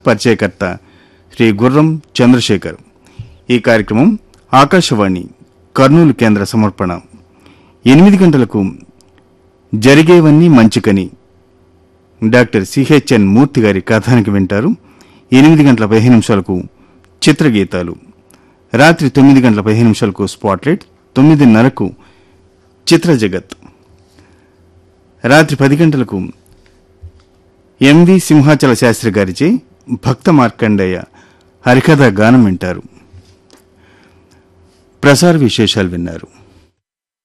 పరిచయకర్త శ్రీ గుర్రం చంద్రశేఖర్ ఈ కార్యక్రమం ఆకాశవాణి కర్నూలు కేంద్ర సమర్పణ ఎనిమిది గంటలకు జరిగేవన్నీ మంచికని డాక్టర్ సిహెచ్ఎన్ మూర్తి గారి కథానికి వింటారు ఎనిమిది గంటల పదిహేను నిమిషాలకు చిత్రగీతాలు రాత్రి తొమ్మిది గంటల పదిహేను నిమిషాలకు స్పాట్లైట్ తొమ్మిదిన్నరకు చిత్ర జగత్ రాత్రి పది గంటలకు ఎంవి సింహాచల శాస్త్రి గారిచే భక్త మార్కండేయ హరికథ గానం వింటారు ప్రసార విశేషాలు విన్నారు